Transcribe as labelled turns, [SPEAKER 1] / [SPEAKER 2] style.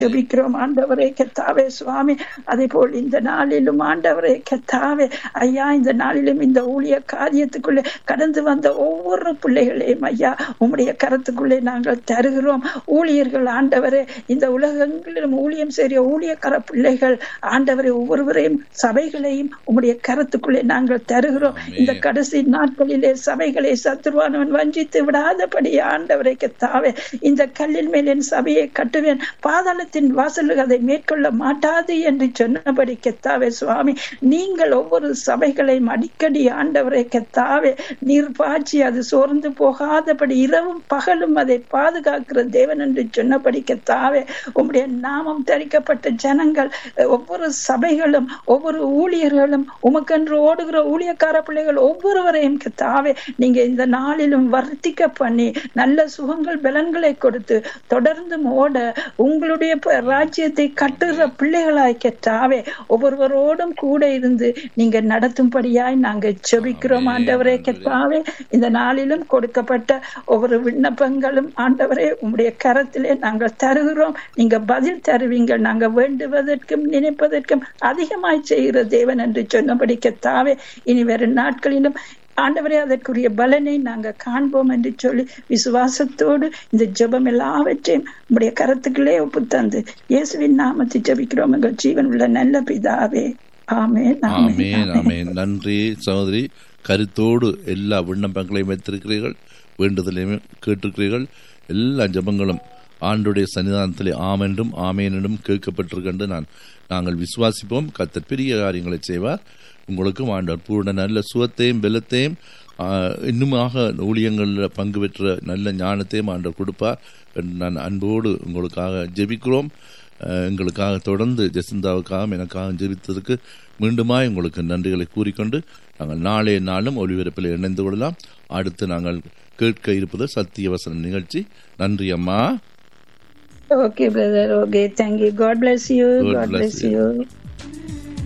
[SPEAKER 1] ஜெபிக்கிறோம் ஆண்டவரே கத்தாவே சுவாமி அதே போல் இந்த நாளிலும் ஆண்டவரே கத்தாவே ஐயா இந்த நாளிலும் இந்த ஊழிய காரியத்துக்குள்ளே கடந்து வந்த ஒவ்வொரு பிள்ளைகளையும் ஐயா உம்முடைய கரத்துக்குள்ளே நாங்கள் தருகிறோம் ஊழியர்கள் ஆண்டவரே இந்த உலகங்களிலும் ஊழியம் செய்ய ஊழியக்கார பிள்ளைகள் ஆண்டவரை ஒவ்வொருவரையும் சபைகளையும் உம்முடைய கரத்துக்குள்ளே நாங்கள் தருகிறோம் இந்த கடைசி நாட்களிலே சபைகளை சத்துருவானவன் வஞ்சித்து விடாதபடி ஆண்டவரை கத்தாவே இந்த கல்லின் மேல் என் சபையை கட்டுவேன் பாதாள மரணத்தின் வாசல்கள் அதை மேற்கொள்ள மாட்டாது என்று சொன்னபடி கெத்தாவே சுவாமி நீங்கள் ஒவ்வொரு சபைகளையும் அடிக்கடி ஆண்டவரை கெத்தாவே நீர் பாய்ச்சி அது சோர்ந்து போகாதபடி இரவும் பகலும் அதை பாதுகாக்கிற தேவன் என்று சொன்னபடி கெத்தாவே உம்முடைய நாமம் தரிக்கப்பட்ட ஜனங்கள் ஒவ்வொரு சபைகளும் ஒவ்வொரு ஊழியர்களும் உமக்கென்று ஓடுகிற ஊழியக்கார பிள்ளைகள் ஒவ்வொருவரையும் கெத்தாவே நீங்க இந்த நாளிலும் வர்த்திக்க பண்ணி நல்ல சுகங்கள் பலன்களை கொடுத்து தொடர்ந்து ஓட உங்களுடைய ராஜ்யத்தை கட்டுற பிள்ளைகளாய் கெட்டாவே ஒவ்வொருவரோடும் கூட இருந்து நீங்க நடத்தும்படியாய் நாங்க செபிக்கிறோம் ஆண்டவரே கெட்டாவே இந்த நாளிலும் கொடுக்கப்பட்ட ஒவ்வொரு விண்ணப்பங்களும் ஆண்டவரே உங்களுடைய கரத்திலே நாங்கள் தருகிறோம் நீங்க பதில் தருவீங்க நாங்க வேண்டுவதற்கும் நினைப்பதற்கும் அதிகமாய் செய்கிற தேவன் என்று சொன்னபடி கெத்தாவே இனி வரும் நாட்களிலும் ஆண்டவரே அதற்குரிய பலனை நாங்க காண்போம் என்று சொல்லி விசுவாசத்தோடு இந்த ஜபம் எல்லாவற்றையும் உடைய கரத்துக்களே ஒப்பு தந்து இயேசுவின் நாமத்தை ஜபிக்கிறோம் எங்கள் ஜீவன் உள்ள நல்ல பிதாவே ஆமேன்
[SPEAKER 2] ஆமேன் ஆமேன் நன்றி சகோதரி கருத்தோடு எல்லா விண்ணப்பங்களையும் வைத்திருக்கிறீர்கள் வேண்டுதலையும் கேட்டிருக்கிறீர்கள் எல்லா ஜபங்களும் ஆண்டுடைய சன்னிதானத்திலே ஆமென்றும் ஆமேனும் கேட்கப்பட்டிருக்கின்ற நான் நாங்கள் விசுவாசிப்போம் கத்தர் பெரிய காரியங்களை செய்வார் உங்களுக்கும் ஆண்டவர் பூர்ண நல்ல சுகத்தையும் பலத்தையும் இன்னுமாக ஊழியங்களில் பங்கு பெற்ற நல்ல ஞானத்தையும் ஆண்டவர் கொடுப்பார் என்று நான் அன்போடு உங்களுக்காக ஜெபிக்கிறோம் எங்களுக்காக தொடர்ந்து ஜெசிந்தாவுக்காக எனக்காக ஜெபித்ததற்கு மீண்டுமாய் உங்களுக்கு நன்றிகளை கூறிக்கொண்டு நாங்கள் நாளைய நாளும் ஒளிபரப்பில் இணைந்து கொள்ளலாம் அடுத்து நாங்கள் கேட்க இருப்பது சத்தியவசன நிகழ்ச்சி நன்றி அம்மா
[SPEAKER 1] okay brother okay thank you God bless you God bless you